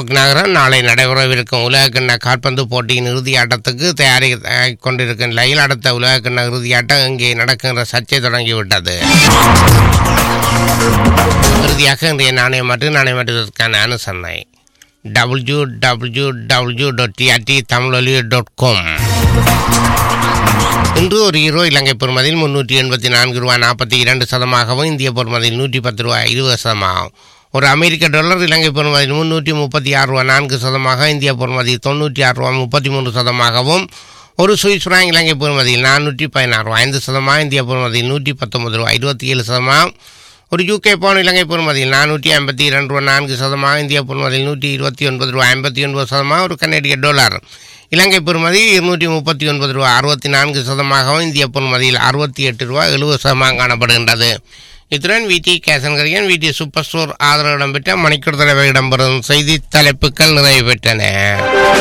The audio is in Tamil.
நியூயார்க் நகரம் நாளை நடைபெறவிருக்கும் உலகக்கிண்ண கால்பந்து போட்டியின் இறுதி ஆட்டத்துக்கு தயாரி கொண்டிருக்கும் நிலையில் அடுத்த உலகக்கிண்ண இறுதி ஆட்டம் இங்கே நடக்கின்ற சர்ச்சை தொடங்கிவிட்டது இறுதியாக இன்றைய நாணயம் மற்றும் நாணயம் மாற்றுவதற்கான அனுசரணை W W W dot TRT Tamiloli dot com இன்று ஒரு ஹீரோ இலங்கை பொறுமதியில் முன்னூற்றி எண்பத்தி நான்கு ரூபாய் நாற்பத்தி இரண்டு சதமாகவும் இந்திய பொறுமதியில் நூற்றி பத்து ரூபாய் இருபது சதமாகும் ஒரு அமெரிக்க டாலர் இலங்கை பொறுமதியில் முன்னூற்றி முப்பத்தி ஆறு ரூபாய் நான்கு சதமாக இந்திய பொறுமதி தொண்ணூற்றி ஆறு ரூபாய் முப்பத்தி மூன்று சதமாகவும் ஒரு சுவிஸ் ஃப்ராங்க் இலங்கை பொறுமதியில் நானூற்றி பதினாறு ரூபாய் ஐந்து சதமாக இந்திய பொறுமதியில் நூற்றி பத்தொன்பது ரூபாய் இருபத்தி ஏழு சதமாக ஒரு யூகே பவுன் இலங்கை பொறுமதியில் நானூற்றி ஐம்பத்தி இரண்டு ரூபா நான்கு சதமாக இந்திய பொறுமதியில் நூற்றி இருபத்தி ஒன்பது ரூபா ஐம்பத்தி ஒன்பது சதமாக ஒரு கனேடிய டாலர் இலங்கை பொறுமதி இருநூற்றி முப்பத்தி ஒன்பது ரூபா அறுபத்தி நான்கு சதமாகவும் இந்திய பொறுமதியில் அறுபத்தி எட்டு ரூபா எழுபது சதமாக காணப்படுகின்றது இத்துடன் விடி கேசன்கரியன் விடி சூப்பர் ஸ்டோர் ஆதரவு இடம்பெற்ற மணிக்கூர் தலைவர் இடம்பெறும் செய்தி தலைப்புகள் நிறைவு பெற்றன